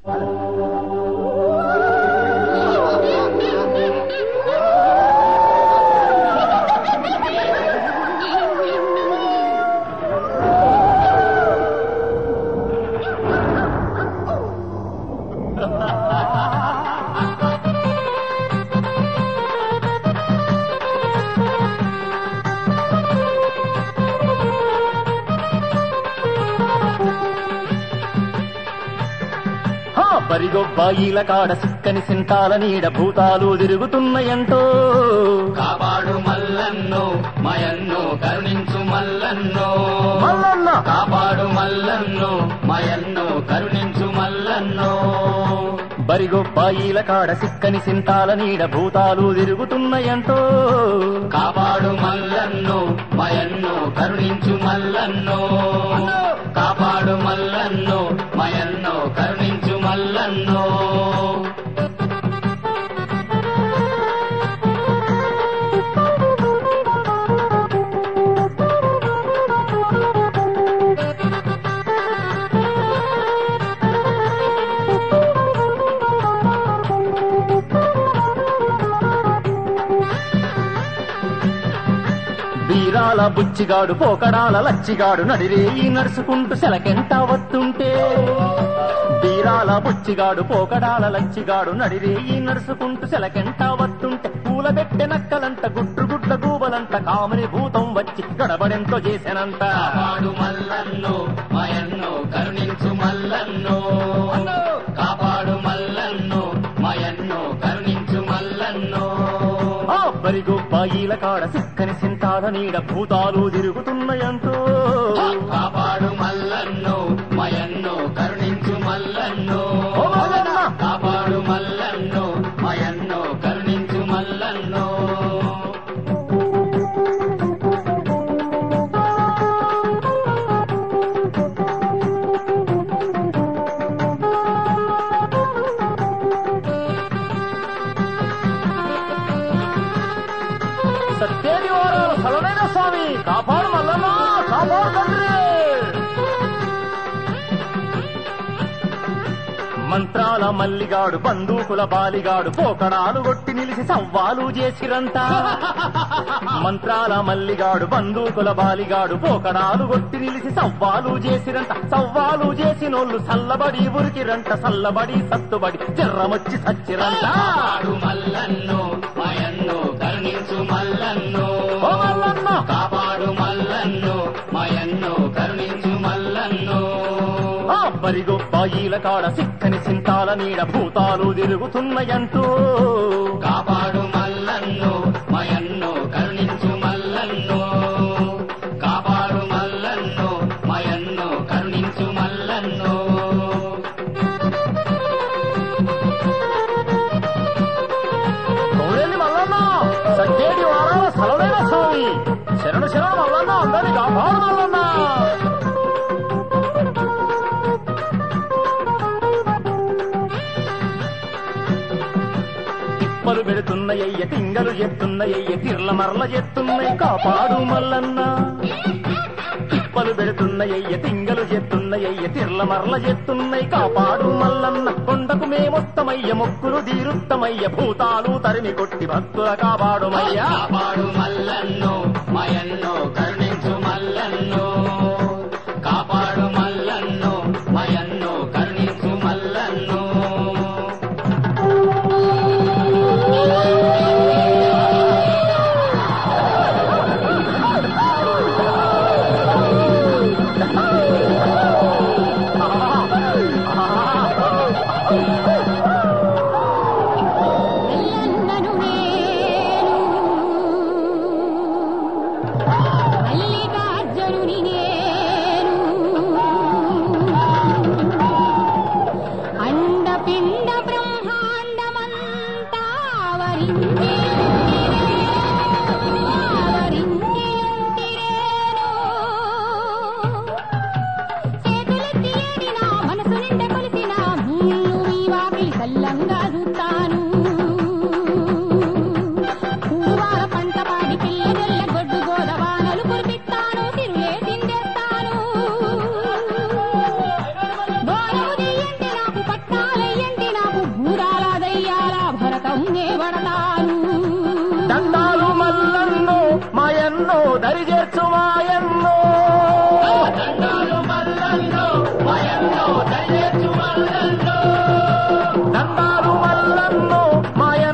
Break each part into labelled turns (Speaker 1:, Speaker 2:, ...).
Speaker 1: హా బరిగొబ్బాయిల కాడ సిక్కని సింతాల నీడ భూతాలు తిరుగుతున్నాయంటో
Speaker 2: కాపాడు మల్లన్నో మయన్నో కరుణించు మల్లన్నో
Speaker 1: మల్లన్న
Speaker 2: కాపాడు మల్లన్నో మయన్నో కరుణించు మల్లన్నో
Speaker 1: బరిగొబ్బాయిల కాడ సిక్కని సింతాల నీడ భూతాలు తిరుగుతున్నాయంటో
Speaker 2: కాపాడు మల్లన్నో మయన్నో కరుణించు మల్లన్నో కాపాడు మల్లన్నో మయన్నో కరుణించు మల్లన్నో
Speaker 1: బీరాల బుచ్చిగాడు పోకడాల లచ్చిగాడు నడిరేయి నడుచుకుంటూ సెలకెంట వస్తుంటే బీరాల బుచ్చిగాడు పోకడాల లచ్చిగాడు నడిరేయి నడుచుకుంటూ సెలకెంట వస్తుంటే పూల పెట్టె నక్కలంట గుట్టు గుడ్ల గూబలంట కామని భూతం వచ్చి గడబడెంతో చేశానంట
Speaker 2: కాపాడు మల్లన్నో మయన్నో కరుణించు మల్లన్నో కాపాడు మల్లన్నో మయన్నో కరుణించు మల్లన్నో
Speaker 1: ఆ బరిగొబ్బాయిల కాడ సిక్కని సింతాల నీడ భూతాలు తిరుగుతున్నాయంటో
Speaker 2: కాపాడు మల్లన్నో మయన్నో కరుణించు మల్లన్నో
Speaker 1: ఓ మల్లన్న!
Speaker 2: కాపాడు మల్లన్నో మయన్నో కరుణించు మల్లన్నో
Speaker 1: సత్యేది వారాలు సలనైన స్వామి కాపాడు మల్లన్న కాపాడు తండ్రి మంత్రాల మల్లిగాడు బందూకుల బాలిగాడు పోకడాలు కొట్టి నిలిచి సవ్వాలు చేసిరంట మంత్రాల మల్లిగాడు బందూకుల బాలిగాడు పోకడాలు కొట్టి నిలిచి సవ్వాలు చేసిరంట సవ్వాలు చేసినోళ్ళు సల్లబడి ఉరికిరంట సల్లబడి సత్తుబడి జర్రమొచ్చి సచ్చిరంట
Speaker 2: కాపాడు మల్లన్నో మయన్నో కరుణించు మల్లన్నో
Speaker 1: ఓ మల్లన్న!
Speaker 2: కాపాడు మల్లన్నో మయన్నో కరుణించు మల్లన్నో
Speaker 1: ఆ బరిగొబ్బాయిల కాడ సిక్కని సింతాల నీడ భూతాలు తిరుగుతున్నాయంటూ
Speaker 2: కాపాడు మల్లన్నో మయన్నో కరుణించు మల్లన్నో కాపాడు మల్లన్నో మయన్నో కరుణించు మల్లన్నో
Speaker 1: కౌడేలి మల్లన్న సత్యేటి వారాల సలవైన స్వామి శరణు శరణు మల్లన్న అందరి కాపాడు మల్లన్న తిప్పలు పెడుతున్నాయ్య తింగలు ఎత్తున్నాయ్య తిర్ల మరల ఎత్తున్నాయి కాపాడు మల్లన్న తిప్పలు పెడుతున్నాయ్య తింగలు ఎత్తున్నాయ్య తిర్ల మరల ఎత్తున్నాయి కాపాడు మల్లన్న కొండకు మేమొత్తమయ్య మొక్కులు దీరుత్తమయ్య భూతాలు తరిమి కొట్టి భక్తుల కాపాడుమయ్యా
Speaker 2: కాపాడు మల్లన్నో మయన్నో కరుణించు మల్లన్నో కాపాడు మల్లన్నో మయన్నో కరుణించు మల్లన్నో
Speaker 3: మల్లన్నను నేను మల్లికార్జునుని నేను అండపిండ బ్రహ్మాండమంతా వరించి చేతులెత్తి ఏడిన మనసు నిండా కొలిసిన నీళ్ళు మీ వాకిలి కల్లంగా చూస్తాను పూవాల పంట పాడి పిల్ల జల్ల గొడ్డు గోదవానలు కురిపిస్తాను తిరులే తిండేస్తాను గోరవు తీయండి నాకు పట్టాల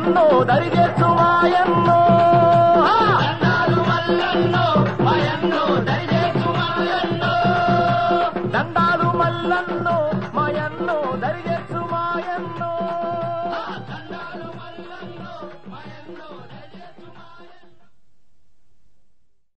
Speaker 1: మల్లన్నో దరిచేచ్చు మాయన్నో
Speaker 2: దండాలు మల్లన్నో